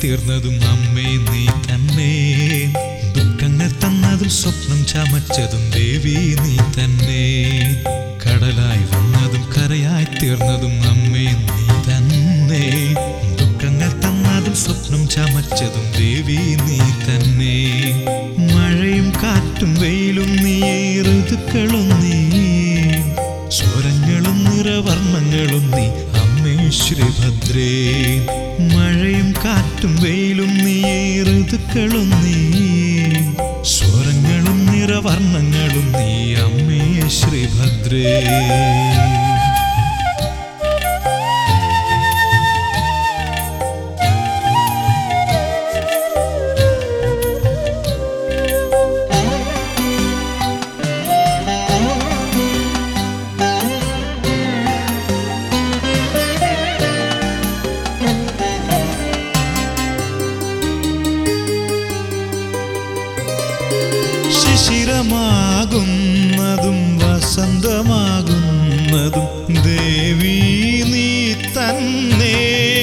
തീർന്നതും അമ്മേ നീ തന്നെ ദുഃഖങ്ങൾ തന്നതും സ്വപ്നം ചമച്ചതും ദേവി നീ തന്നെ കടലായി വന്നതും കരയായി തീർന്നതും അമ്മേ നീ തന്നെ ദുഃഖങ്ങൾ തന്നതും സ്വപ്നം ചമച്ചതും ദേവി നീ തന്നെ മഴയും കാറ്റും വെയിലും നീയേ ഋതുക്കളും നീ സ്വരങ്ങളും നിറവർണ്ണങ്ങളും നീ അമ്മേ ശ്രീഭദ്രേ മഴയും കാറ്റും വെയിലും നീയേ ഋതുക്കളും നീ സ്വരങ്ങളും നിറവർണ്ണങ്ങളും നീ അമ്മേ ശ്രീഭദ്രേ ശിശിരമാകുന്നതും വസന്തമാകുന്നതും ദേവി നീ തന്നെ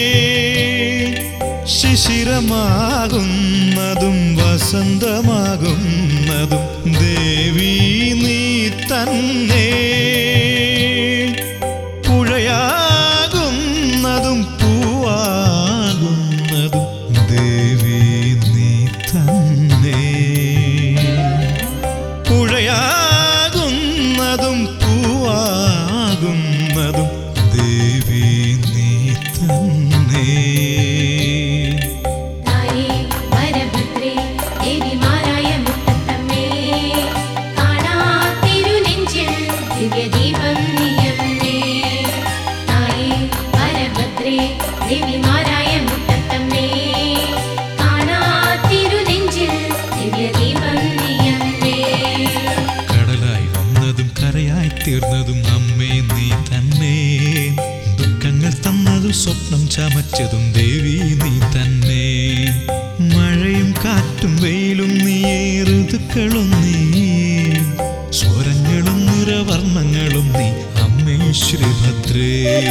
ശിശിരമാകുന്നതും വസന്തമാകുന്നതും ദേവി നീ തന്നെ പുഴയാകുന്നതും പൂവാകുന്നതും ദേവി നീ തന്നെ പുഴയാകുന്നതും പൂവാകുന്നതും ദേവി നീ തന്നെ തായേ വരഭദ്രേ ദേവിമാരായ മുത്തത്തമ്മേ കാണാത്തിരുനെഞ്ചിൽ ദിവ്യദീപം നീയമ്മേ തായേ വരഭദ്രേ ദേവിമാരായ മുത്തത്തമ്മേ കാണാത്തിരുനെഞ്ചിൽ ദിവ്യദീപം നീയമ്മേ കടലായി വന്നതും കരയായി തീർന്നതും അമ്മേ നീ തന്നെ ദുഃഖങ്ങൾ തന്നതും സ്വപ്നം ചമച്ചതും ദേവി നീ തന്നെ മഴയും കാറ്റും വെയിലും നീയേ ഋതുക്കളും നീ സ്വരങ്ങളും നിറവർണ്ണങ്ങളും നീ അമ്മേ ശ്രീഭദ്രേ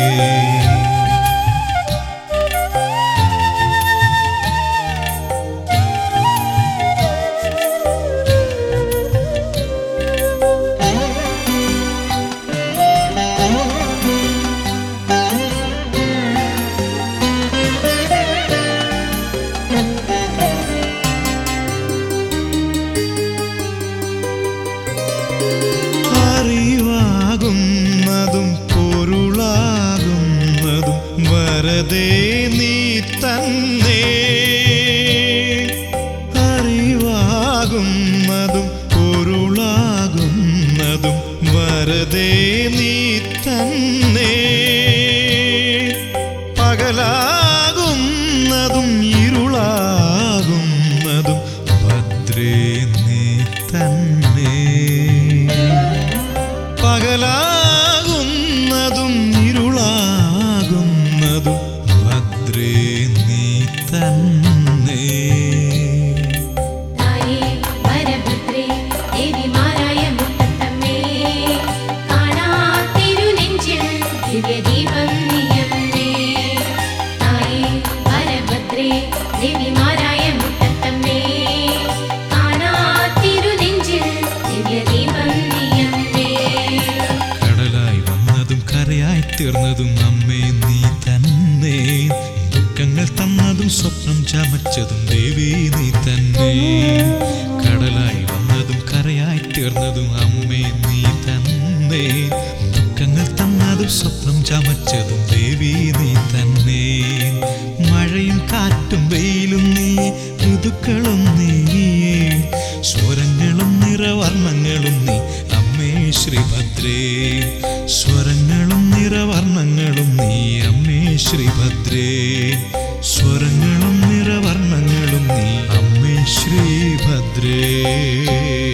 അറിവാകുന്നതും പൊരുളാകുന്നതും വരതേ നീ തന്നെ അറിവാകുന്നതും പൊരുളാകുന്നതും വരതേ നീ തന്നെ പകലാകുന്നതും ഇരുളാകുന്നതും ഭദ്രേ നീ തന്നെ പകലാകുന്നതും ഇരുളാകുന്നതും ഭദ്രേ നീ തന്നെ തായേ വരഭദ്രേ ദേവിമാരായ മുത്തത്തമ്മേ കാണാത്തിരുനെഞ്ചിൽ ദിവ്യദീപം നീയമ്മേ തായേ വരഭദ്രേ ദേവിമാരായ മുത്തത്തമ്മേ കാണാത്തിരുനെഞ്ചിൽ ദിവ്യദീപം നീയമ്മേ കടലായി വന്നതും കരയായി തീർന്നതും അമ്മേ നീ തന്നെ ദുഃഖങ്ങൾ തന്നതും സ്വപ്നം ചമച്ചതും ദേവി നീ തന്നെ കടലായി വന്നതും കരയായി തീർന്നതും അമ്മേ നീ തന്നെ ദുഃഖങ്ങൾ തന്നതും സ്വപ്നം ചമച്ചതും ദേവി നീ തന്നെ മഴയും കാറ്റും വെയിലും നീ ഋതുക്കളും നീ സ്വരങ്ങളും നിറവർണ്ണങ്ങളും നീ അമ്മേ ശ്രീഭദ്രേ സ്വരങ്ങളും നിറവർണ്ണങ്ങളും നീ അമ്മേ ശ്രീഭദ്രേ സ്വരങ്ങളും നിറവർണ്ണങ്ങളും നീ അമ്മേ ശ്രീഭദ്രേ